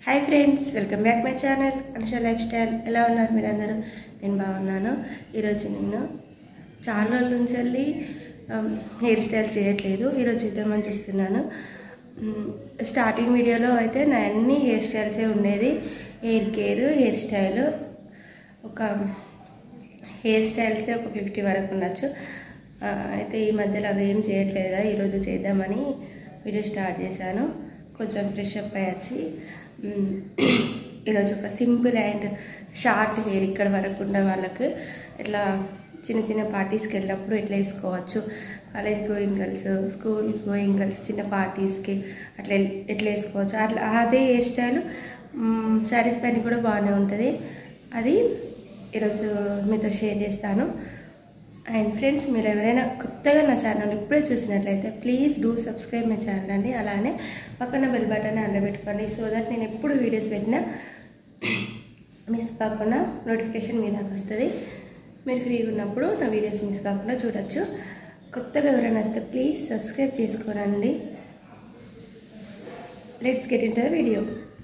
Hi friends welcome back my channel Anusha lifestyle ఎలా ఉన్నారు మీరందరూ నేను బాగున్నాను ఈరోజు నేను చాలా రోజుల నుంచి వెళ్ళి హెయిర్ స్టైల్ చేయట్లేదు ఈరోజు ఇద్దామని చూస్తున్నాను మ్, స్టార్టింగ్ వీడియోలో అయితే నా అన్ని హెయిర్ స్టైల్సే ఉండేది హెయిర్ కేర్ హెయిర్ స్టైల్ ఒక హెయిర్ స్టైల్సే ఒక ఫిఫ్టీ వరకు ఉండొచ్చు ఆ, అయితే ఈ మధ్యలో అవి ఏం చేయట్లేదు కదా ఈరోజు చేద్దామని వీడియో స్టార్ట్ చేశాను కొంచెం ఫ్రెష్ అప్ అయ్యి వచ్చి మ్, ఈరోజు ఒక సింపుల్ అండ్ షార్ట్ హెయిర్ ఇక్కడ వరకు ఉన్న వాళ్ళకి ఇట్లా చిన్న చిన్న పార్టీస్కి వెళ్ళినప్పుడు ఎట్లా వేసుకోవచ్చు college going girls school going girls చిన్న పార్టీస్కి అట్లా ఎల్- ఎట్లా వేసుకోవచ్చు అట్లా అదే హెయిర్ స్టైల్ శారీస్ పైన కూడా బాగానే ఉంటుంది అది ఈరోజు మీతో షేర్ చేస్తాను అండ్ ఫ్రెండ్స్ మీరు ఎవరైనా కొత్తగా నా ఛానల్ ఇప్పుడే చూసినట్లయితే please do subscribe my channel అండి అలానే పక్కన బెల్ బటన్ అందులో పెట్టుకోండి సో దట్ నేను ఎప్పుడు వీడియోస్ పెట్టినా మిస్ కాకుండా నోటిఫికేషన్ మీ దాకా వస్తుంది మీరు ఫ్రీగా ఉన్నప్పుడు నా వీడియోస్ మిస్ కాకుండా చూడొచ్చు కొత్తగా ఎవరైనా వస్తే ప్లీజ్ సబ్స్క్రైబ్ చేసుకోనండి let's get in the video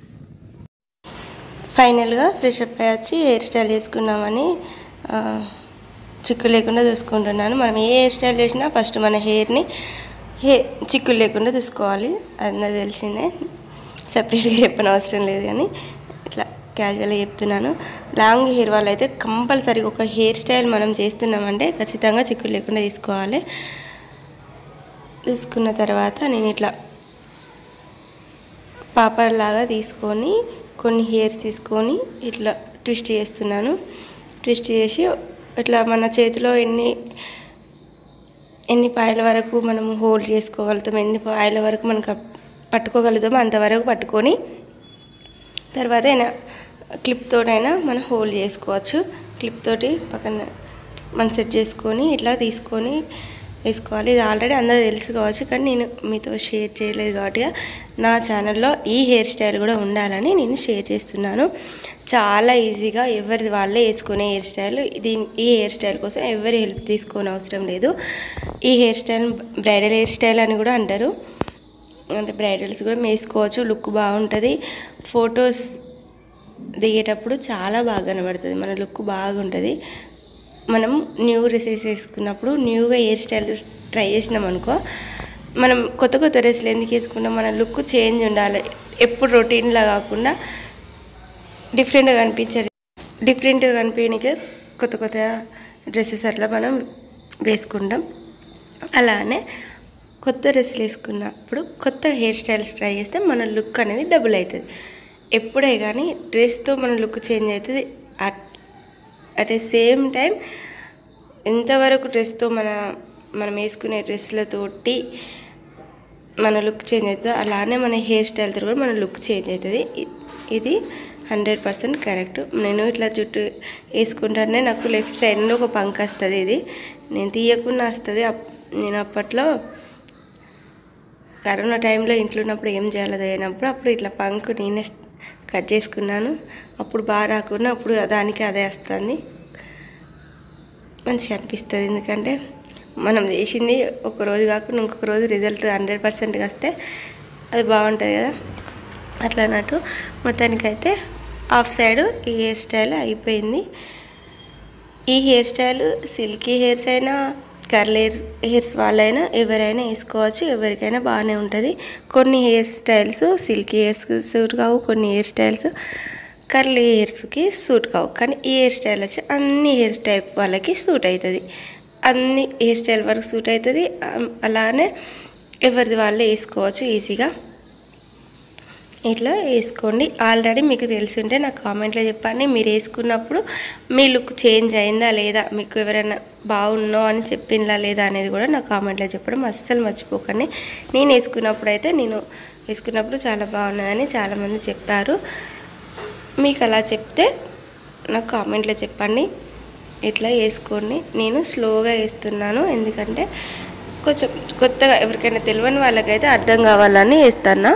ఫైనల్గా ఫ్రెష్ అప్ అయ్యి వచ్చి హెయిర్ స్టైల్ చేసుకున్నామని ఆ, చిక్కు లేకుండా చూసుకుంటున్నాను మనం ఏ హెయిర్ స్టైల్ చేసినా ఫస్ట్ మన హెయిర్ని హే చిక్కులు లేకుండా చూసుకోవాలి అది నాకు తెలిసిందే సపరేట్గా చెప్పని అవసరం లేదు కానీ ఇట్లా క్యాజువల్గా చెప్తున్నాను లాంగ్ హెయిర్ వాళ్ళు అయితే కంపల్సరీ ఒక హెయిర్ స్టైల్ మనం చేస్తున్నామంటే ఖచ్చితంగా చిక్కులు లేకుండా తీసుకోవాలి తీసుకున్న తర్వాత నేను ఇట్లా పాపడ్ లాగా తీసుకొని కొన్ని హెయిర్స్ తీసుకొని ఇట్లా ట్విస్ట్ చేస్తున్నాను ట్విస్ట్ చేసి ఇట్లా మన చేతిలో ఎన్ని ఎన్ని పాయల వరకు మనం హోల్డ్ చేసుకోగలుగుతాం ఎన్ని పాయల వరకు మనం కప్- పట్టుకోగలుగుతామో అంతవరకు పట్టుకొని తర్వాత అయినా క్లిప్ తోటైనా మనం హోల్డ్ చేసుకోవచ్చు క్లిప్ తోటి పక్కన మనం సెట్ చేసుకొని ఇట్లా తీసుకొని వేసుకోవాలి ఇది ఆల్రెడీ అందరూ తెలుసు కావచ్చు కానీ నేను మీతో షేర్ చేయలేదు కాబట్టి నా ఛానల్లో ఈ హెయిర్ స్టైల్ కూడా ఉండాలని నేను షేర్ చేస్తున్నాను చాలా ఈజీగా ఎవరిది వాళ్ళే వేసుకునే హెయిర్ స్టైల్ దీని ఈ హెయిర్ స్టైల్ కోసం ఎవరి హెల్ప్ తీసుకోని అవసరం లేదు ఈ hairstyle bridal hairstyle అని కూడా అంటారు అంటే బ్రైడల్స్ కూడా వేసుకోవచ్చు లుక్ బాగుంటుంది ఫొటోస్ దిగేటప్పుడు చాలా బాగా కనబడుతుంది మన లుక్ బాగుంటుంది మనం న్యూ డ్రెస్సెస్ వేసుకున్నప్పుడు న్యూగా హెయిర్ స్టైల్ ట్రై చేసినాం అనుకో మనం కొత్త కొత్త డ్రెస్సులు ఎందుకు వేసుకున్నాం మన లుక్ చేంజ్ ఉండాలి ఎప్పుడు రొటీన్లా కాకుండా డిఫరెంట్గా కనిపించాలి డిఫరెంట్గా కనిపించడానికి కొత్త కొత్త డ్రెస్సెస్ అట్లా మనం వేసుకుంటాం అలానే కొత్త డ్రెస్సులు వేసుకున్నప్పుడు కొత్త హెయిర్ స్టైల్స్ ట్రై చేస్తే మన లుక్ అనేది డబుల్ అవుతుంది ఎప్పుడే కానీ డ్రెస్తో మన లుక్ చేంజ్ అవుతుంది at at the same time ఎంతవరకు డ్రెస్తో మన మనం వేసుకునే డ్రెస్లతోటి మన లుక్ చేంజ్ అవుతుంది అలానే మన హెయిర్ స్టైల్తో కూడా మన లుక్ చేంజ్ అవుతుంది ఇ- ఇది హండ్రెడ్ పర్సెంట్ కరెక్ట్ నేను ఇట్లా జుట్టు వేసుకుంటానే నాకు లెఫ్ట్ సైడ్ నుండి ఒక పంక్ వస్తుంది ఇది నేను తీయకుండా వస్తుంది అప్- నేను అప్పట్లో కరోనా టైంలో ఇంట్లో ఉన్నప్పుడు ఏం చేయాలో అయినప్పుడు అప్పుడు ఇట్లా పంక్ నేనే కట్ చేసుకున్నాను అప్పుడు బాగా రాకుండా అప్పుడు దానికి అదే వస్తుంది మంచిగా అనిపిస్తుంది ఎందుకంటే మనం చేసింది ఒక రోజు కాకుండా ఇంకొక రోజు రిజల్ట్ హండ్రెడ్ పర్సెంట్గా వస్తే అది బాగుంటుంది కదా అట్లా అన్నట్టు మొత్తానికైతే హాఫ్ సైడ్ ఈ హెయిర్ స్టైల్ అయిపోయింది ఈ హెయిర్ స్టైల్ సిల్కీ హెయిర్స్ అయినా కర్ల్ హెయిర్స్ హెయిర్స్ వాళ్ళైనా ఎవరైనా వేసుకోవచ్చు ఎవరికైనా బాగానే ఉంటుంది కొన్ని హెయిర్ స్టైల్స్ సిల్కీ హెయిర్స్కి సూట్ కావు కొన్ని హెయిర్ స్టైల్స్ కర్లీ హెయిర్స్కి సూట్ కావు కానీ ఈ హెయిర్ స్టైల్ వచ్చి అన్ని హెయిర్ టైప్ వాళ్ళకి సూట్ అవుతుంది అన్ని హెయిర్ స్టైల్ వరకు సూట్ అవుతుంది అం- అలానే ఎవరిది వాళ్ళే వేసుకోవచ్చు ఈజీగా ఇట్లా వేసుకోండి ఆల్రెడీ మీకు తెలిసింటే నాకు కామెంట్లో చెప్పండి మీరు వేసుకున్నప్పుడు మీ లుక్ చేంజ్ అయిందా లేదా మీకు ఎవరైనా బాగున్నో అని చెప్పిందా లేదా అనేది కూడా నాకు కామెంట్లో చెప్పడం అస్సలు మర్చిపోకండి నేను వేసుకున్నప్పుడు అయితే నేను వేసుకున్నప్పుడు చాలా బాగున్నదని చాలామంది చెప్పారు మీకు అలా చెప్తే నాకు కామెంట్లో చెప్పండి ఇట్లా వేసుకోండి నేను స్లోగా వేస్తున్నాను ఎందుకంటే కొంచెం కొత్తగా ఎవరికైనా తెలియని వాళ్ళకైతే అర్థం కావాలని వేస్తాను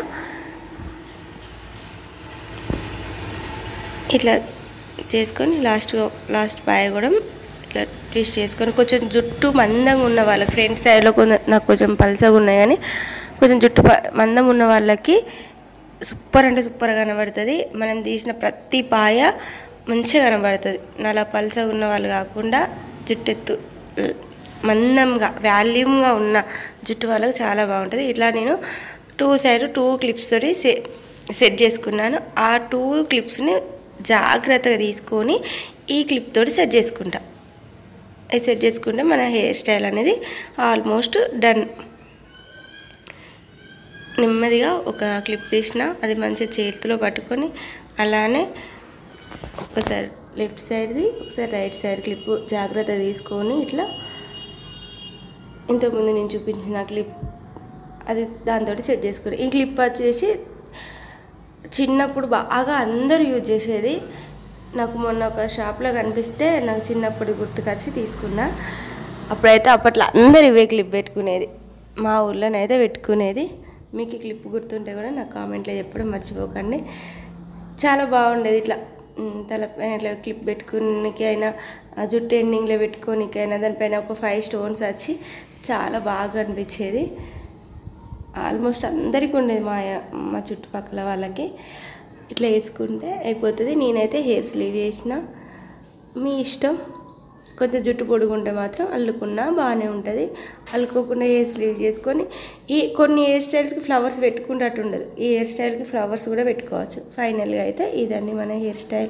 ఇట్లా చేసుకొని లాస్ట్ లాస్ట్ పాయ కూడా ఇట్లా ట్విస్ట్ చేసుకొని కొంచెం జుట్టు మందంగా ఉన్న వాళ్ళకి ఫ్రంట్ సైడ్లో కొంచెం నాకు కొంచెం పలసగా ఉన్నాయి కానీ కొంచెం జుట్టు ప- మందం ఉన్న వాళ్ళకి సూపర్ అంటే సూపర్ కనబడుతుంది మనం తీసిన ప్రతి పాయ మంచిగా కనబడుతుంది నలా పలస ఉన్న వాళ్ళు కాకుండా జుట్టెత్తు మందంగా వాల్యూమ్గా ఉన్న జుట్టు వాళ్ళకి చాలా బాగుంటుంది ఇట్లా నేను టూ సైడ్ టూ క్లిప్స్ తోటి సె సెట్ చేసుకున్నాను ఆ టూ క్లిప్స్ని జాగ్రత్తగా తీసుకొని ఈ క్లిప్ తోటి సెట్ చేసుకుంటా అది సెట్ చేసుకుంటే మన హెయిర్ స్టైల్ అనేది ఆల్మోస్ట్ డన్ నెమ్మదిగా ఒక క్లిప్ తీసిన అది మంచిగా చేతిలో పట్టుకొని అలానే ఒకసారి లెఫ్ట్ సైడ్ది ఒకసారి రైట్ సైడ్ క్లిప్ జాగ్రత్త తీసుకొని ఇట్లా ఇంతకుముందు నేను చూపించిన క్లిప్ అది దాంతో సెట్ చేసుకుని ఈ క్లిప్ వచ్చేసి చిన్నప్పుడు బాగా అందరూ యూజ్ చేసేది నాకు మొన్న ఒక షాప్లో కనిపిస్తే నాకు చిన్నప్పుడు గుర్తుకొచ్చి తీసుకున్నా అప్పుడైతే అప్పట్లో అందరు ఇవే క్లిప్ పెట్టుకునేది మా ఊర్లోనైతే పెట్టుకునేది మీకు ఈ క్లిప్ గుర్తుంటే కూడా నాకు కామెంట్లో చెప్పడం మర్చిపోకండి చాలా బాగుండేది ఇట్లా ఉమ్, తలపైన ఇట్లా క్లిప్ పెట్టుకునికి అయినా ఆ జుట్టు ఎండింగ్లో పెట్టుకోనికి అయినా దానిపైన ఒక ఫైవ్ స్టోన్స్ వచ్చి చాలా బాగా అనిపించేది ఆల్మోస్ట్ అందరికీ ఉండేది మా మా చుట్టుపక్కల వాళ్ళకి ఇట్లా వేసుకుంటే అయిపోతుంది నేనైతే హెయిర్ స్లీవ్ వేసిన మీ ఇష్టం కొంచెం జుట్టు పొడుగుంటే మాత్రం అల్లుకున్నా బాగానే ఉంటుంది అల్లుకోకుండా హెయిర్ స్లీవ్ చేసుకొని ఈ కొన్ని హెయిర్ స్టైల్స్కి ఫ్లవర్స్ పెట్టుకున్నట్టు ఉండదు ఈ హెయిర్ స్టైల్కి ఫ్లవర్స్ కూడా పెట్టుకోవచ్చు ఫైనల్గా అయితే ఇదండి మన హెయిర్ స్టైల్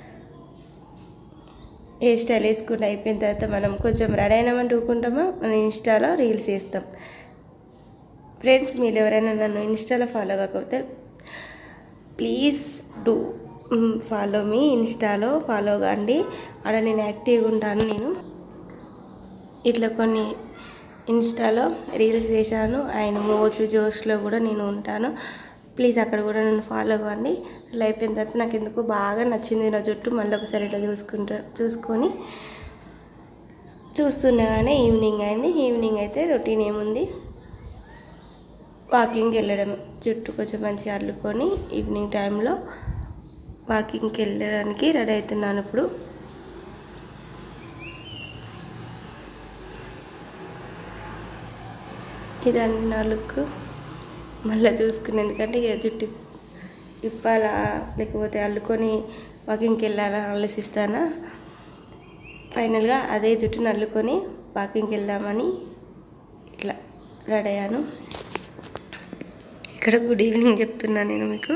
హెయిర్ స్టైల్ వేసుకుంటే అయిపోయిన తర్వాత మనం కొంచెం రెడీ అయినామంటే ఊకుంటామా మన ఇన్స్టాలో రీల్స్ వేస్తాం ఫ్రెండ్స్ మీరు ఎవరైనా నన్ను ఇన్స్టాలో ఫాలో కాకపోతే ప్లీజ్ డూ ఫాలో మీ ఇన్స్టాలో ఫాలో కాండి అక్కడ నేను యాక్టివ్గా ఉంటాను నేను ఇట్లా కొన్ని ఇన్స్టాలో రీల్స్ చేశాను అండ్ మోజు జోష్లో కూడా నేను ఉంటాను ప్లీజ్ అక్కడ కూడా నన్ను ఫాలో కాండి అలా అయిపోయిన తర్వాత నాకు ఎందుకు బాగా నచ్చింది నా జుట్టు మళ్ళీ ఒకసారి ఇట్లా చూసుకుంటా చూసుకొని చూస్తుండగానే ఈవినింగ్ అయింది ఈవినింగ్ అయితే రొటీన్ ఏముంది వాకింగ్కి వెళ్ళడం జుట్టు కొంచెం మంచిగా అల్లుకొని ఈవినింగ్ టైంలో వాకింగ్కి వెళ్ళడానికి రెడీ అవుతున్నాను ఇప్పుడు ఇదండి నా లుక్ మళ్ళీ చూసుకుని ఎందుకంటే ఇక జుట్టు ఇప్పాలా లేకపోతే అల్లుకొని వాకింగ్కి వెళ్ళాలా ఆలోచిస్తానా ఫైనల్గా అదే జుట్టుని అల్లుకొని వాకింగ్కి వెళ్దామని ఇట్లా రెడీ అయ్యాను ఇక్కడ గుడ్ ఈవినింగ్ చెప్తున్నా నేను మీకు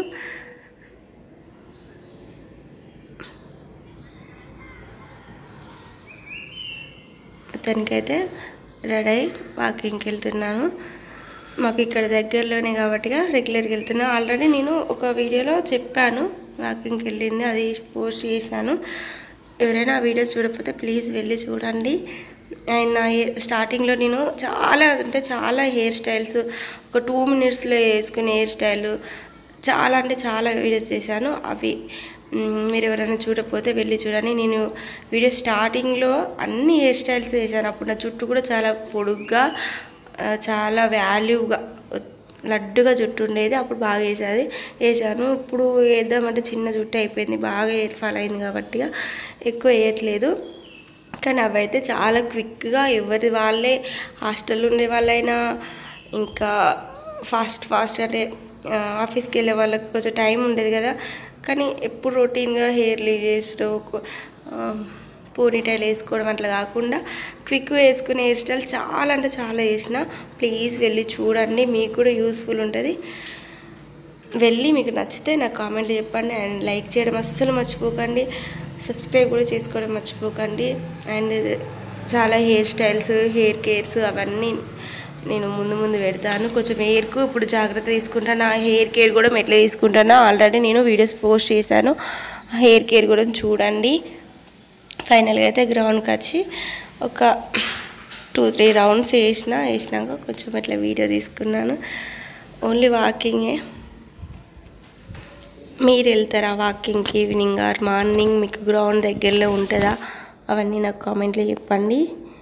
మొత్తానికైతే రెడీ అయ్యి వాకింగ్కి వెళ్తున్నాను మాకు ఇక్కడ దగ్గరలోనే కాబట్టిగా రెగ్యులర్గా వెళ్తున్నా ఆల్రెడీ నేను ఒక వీడియోలో చెప్పాను వాకింగ్కి వెళ్ళింది అది పోస్ట్ చేశాను ఎవరైనా ఆ వీడియోస్ చూడకపోతే ప్లీజ్ వెళ్ళి చూడండి అండ్ నా హెయిర్ స్టార్టింగ్లో నేను చాలా అంటే చాలా హెయిర్ స్టైల్స్ ఒక టూ మినిట్స్లో వేసుకునే హెయిర్ స్టైల్ చాలా అంటే చాలా వీడియోస్ చేశాను అవి మ్, మీరు ఎవరైనా చూడకపోతే వెళ్ళి చూడండి నేను వీడియో స్టార్టింగ్లో అన్ని హెయిర్ స్టైల్స్ వేసాను అప్పుడు నా జుట్టు కూడా చాలా పొడుగ్గా ఆ, చాలా వాల్యూగా లడ్డుగా జుట్టు ఉండేది అప్పుడు బాగా వేసేది వేసాను ఇప్పుడు వేద్దామంటే చిన్న జుట్టు అయిపోయింది బాగా హెయిర్ ఫాల్ అయింది కాబట్టి ఎక్కువ వేయట్లేదు కానీ అవైతే చాలా క్విక్గా ఎవరి వాళ్ళే హాస్టల్లో ఉండే వాళ్ళైనా ఇంకా ఫాస్ట్ ఫాస్ట్ అంటే ఆ, ఆఫీస్కి వెళ్ళే వాళ్ళకి కొంచెం టైం ఉండేది కదా కానీ ఎప్పుడు రొటీన్గా హెయిర్ లీవ్ చేసుడు పోనీటైల్ వేసుకోవడం అట్లా కాకుండా క్విక్ వేసుకునే హెయిర్ స్టైల్ చాలా అంటే చాలా వేసిన ప్లీజ్ వెళ్ళి చూడండి మీకు కూడా యూస్ఫుల్ ఉంటుంది వెళ్ళి మీకు నచ్చితే నాకు కామెంట్లు చెప్పండి అండ్ లైక్ చేయడం అస్సలు మర్చిపోకండి సబ్స్క్రైబ్ కూడా చేసుకోవడం మర్చిపోకండి అండ్ చాలా హెయిర్ స్టైల్స్ హెయిర్ కేర్స్ అవన్నీ నేను ముందు ముందు పెడతాను కొంచెం హెయిర్కు ఇప్పుడు జాగ్రత్త తీసుకుంటాను ఆ హెయిర్ కేర్ కూడా ఎట్లా తీసుకుంటానో ఆల్రెడీ నేను వీడియోస్ పోస్ట్ చేశాను ఆ హెయిర్ కేర్ కూడా చూడండి ఫైనల్గా అయితే గ్రౌండ్కి వచ్చి ఒక టూ త్రీ రౌండ్స్ వేసిన వేసినాక కొంచెం ఇట్లా వీడియో తీసుకున్నాను ఓన్లీ వాకింగే మీరు వెళ్తారా వాకింగ్కి ఈవినింగ్ ఆర్ మార్నింగ్ మీకు గ్రౌండ్ దగ్గరలో ఉంటుందా అవన్నీ నాకు కామెంట్లో చెప్పండి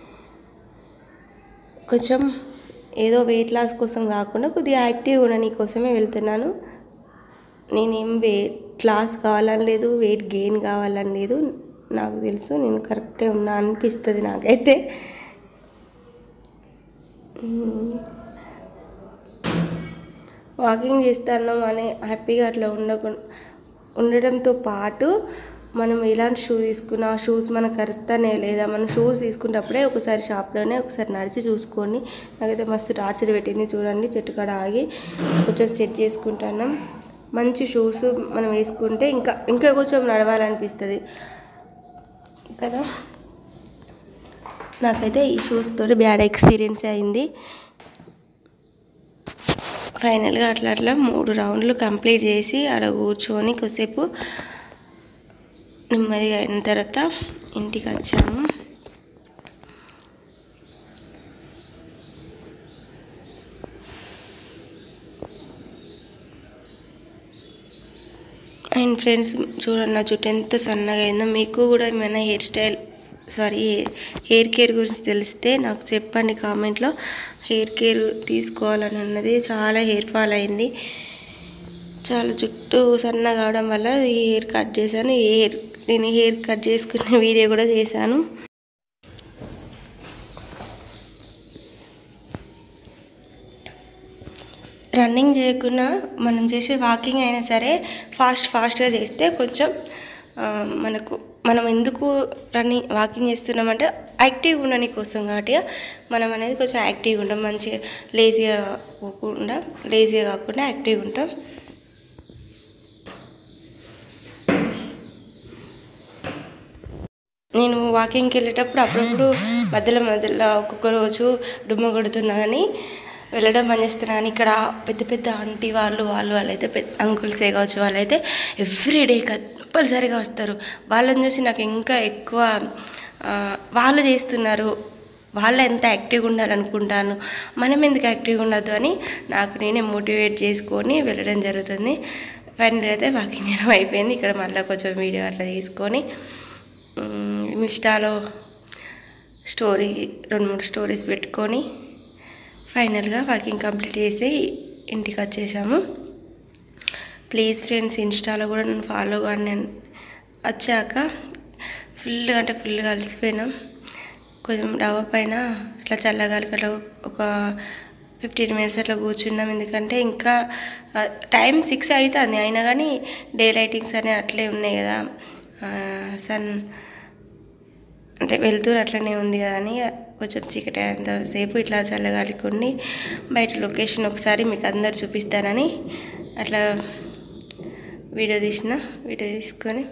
కొంచెం ఏదో వెయిట్ లాస్ కోసం కాకుండా కొద్దిగా యాక్టివ్గా ఉండని కోసమే వెళ్తున్నాను నేనేం వెయిట్ లాస్ కావాలని లేదు వెయిట్ గెయిన్ కావాలని లేదు నాకు తెలుసు నేను కరెక్టే ఉన్నా అనిపిస్తుంది నాకైతే మ్మ్. వాకింగ్ చేస్తున్నాం అనే హ్యాపీగా అట్లా ఉండకుండా ఉండడంతో పాటు మనం ఎలాంటి షూ తీసుకున్నా ఆ షూస్ మనకు కరుస్తానే లేదా మనం షూస్ తీసుకున్నప్పుడే ఒకసారి షాప్లోనే ఒకసారి నడిచి చూసుకోండి నాకైతే మస్తు టార్చర్ పెట్టింది చూడండి చెట్టు కాడ ఆగి కొంచెం సెట్ చేసుకుంటున్నాం మంచి షూస్ మనం వేసుకుంటే ఇంకా ఇంకా కొంచెం నడవాలనిపిస్తుంది కదా నాకైతే ఈ షూస్ తోటి బ్యాడ్ ఎక్స్పీరియన్స్ అయింది ఫైనల్గా అట్లా అట్లా మూడు రౌండ్లు కంప్లీట్ చేసి ఆడ కూర్చొని కొద్దిసేపు నెమ్మదిగా అయిన తర్వాత ఇంటికి వచ్చాము అండ్ ఫ్రెండ్స్ చూడండి నా జుట్టు ఎంత సన్నగా అయిందో మీకు కూడా ఏమైనా hairstyle sorry hair care గురించి తెలిస్తే నాకు చెప్పండి కామెంట్లో హెయిర్ కేర్ తీసుకోవాలని ఉన్నది చాలా హెయిర్ ఫాల్ అయింది చాలా జుట్టు సన్నగా కావడం వల్ల ఈ హెయిర్ కట్ చేశాను ఈ హెయిర్ నేను హెయిర్ కట్ చేసుకునే వీడియో కూడా చేశాను రన్నింగ్ చేయకుండా మనం చేసే వాకింగ్ అయినా సరే ఫాస్ట్ ఫాస్ట్గా చేస్తే కొంచెం ఆ, మనకు మనం ఎందుకు రన్నింగ్ వాకింగ్ చేస్తున్నామంటే యాక్టివ్గా ఉండని కోసం కాబట్టి మనం అనేది కొంచెం యాక్టివ్గా ఉంటాం మంచిగా లేజీగా పోకుండా లేజీగా కాకుండా యాక్టివ్గా ఉంటాం నేను వాకింగ్కి వెళ్ళేటప్పుడు అప్పుడప్పుడు మధ్యలో మధ్యలో ఒక్కొక్క రోజు డుమ్మ కొడుతున్నా కానీ వెళ్ళడం బంద్ చేస్తున్నా కానీ ఇక్కడ పెద్ద పెద్ద ఆంటీ వాళ్ళు వాళ్ళు వాళ్ళైతే పెద్ద అంకుల్సే కావచ్చు వాళ్ళైతే ఎవ్రీడే కంపల్సరీగా వస్తారు వాళ్ళని చూసి నాకు ఇంకా ఎక్కువ ఆ, వాళ్ళు చేస్తున్నారు వాళ్ళు ఎంత యాక్టివ్గా ఉండాలనుకుంటాను మనం ఎందుకు యాక్టివ్గా ఉండద్దు అని నాకు నేనే మోటివేట్ చేసుకొని వెళ్ళడం జరుగుతుంది ఫైనల్ అయితే వాకింగ్ చేయడం అయిపోయింది ఇక్కడ మళ్ళీ కొంచెం వీడియో అట్లా తీసుకొని ఉమ్, ఇన్స్టాలో స్టోరీ రెండు మూడు స్టోరీస్ పెట్టుకొని ఫైనల్గా వాకింగ్ కంప్లీట్ చేసి ఇంటికి వచ్చేసాము ప్లీజ్ ఫ్రెండ్స్ ఇన్స్టాలో కూడా నన్ను ఫాలో కానీ నేను వచ్చాక ఫుల్గా అంటే ఫుల్గా అలసిపోయినాం కొంచెం డబ్బా పైన అట్లా చల్లగాలి అట్లా ఒక ఫిఫ్టీన్ మినిట్స్ అట్లా కూర్చున్నాం ఎందుకంటే ఇంకా టైం సిక్స్ అవుతుంది అయినా కానీ డే లైటింగ్స్ అనే అట్లే ఉన్నాయి కదా సన్ అంటే వెళ్తూరు అట్లనే ఉంది కదా అని కొంచెం చీకటి అంతసేపు ఇట్లా చల్లగాలి కొన్ని బయట లొకేషన్ ఒకసారి మీకు అందరు చూపిస్తానని అట్లా వీడియో తీసిన వీడియో తీసుకొని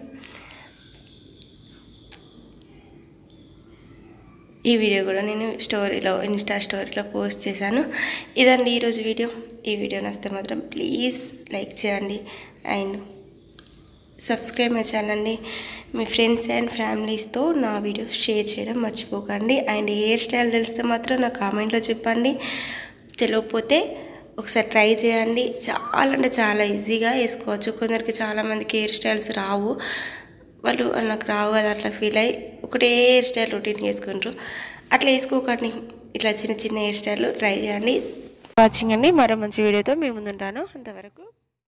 ఈ వీడియో కూడా నేను స్టోరీలో ఇన్స్టా స్టోరీలో పోస్ట్ చేశాను ఇదండి ఈరోజు వీడియో ఈ వీడియో నచ్చితే మాత్రం ప్లీజ్ లైక్ చేయండి అండ్ సబ్స్క్రైబ్ మై ఛానల్ అండి మీ ఫ్రెండ్స్ అండ్ ఫ్యామిలీస్తో నా వీడియోస్ షేర్ చేయడం మర్చిపోకండి అండ్ హెయిర్ స్టైల్ తెలిస్తే మాత్రం నా కామెంట్లో చెప్పండి తెలియకపోతే ఒకసారి ట్రై చేయండి చాలా అంటే చాలా ఈజీగా వేసుకోవచ్చు కొందరికి చాలామందికి హెయిర్ స్టైల్స్ రావు వాళ్ళు నాకు రావు కదా అట్లా ఫీల్ అయ్యి ఒకటే హెయిర్ స్టైల్ రొటీన్ వేసుకుంటారు అట్లా వేసుకోకండి ఇట్లా చిన్న చిన్న హెయిర్ స్టైల్ ట్రై చేయండి వాచింగ్ అండి మరో మంచి వీడియోతో మేము ముందుంటాను అంతవరకు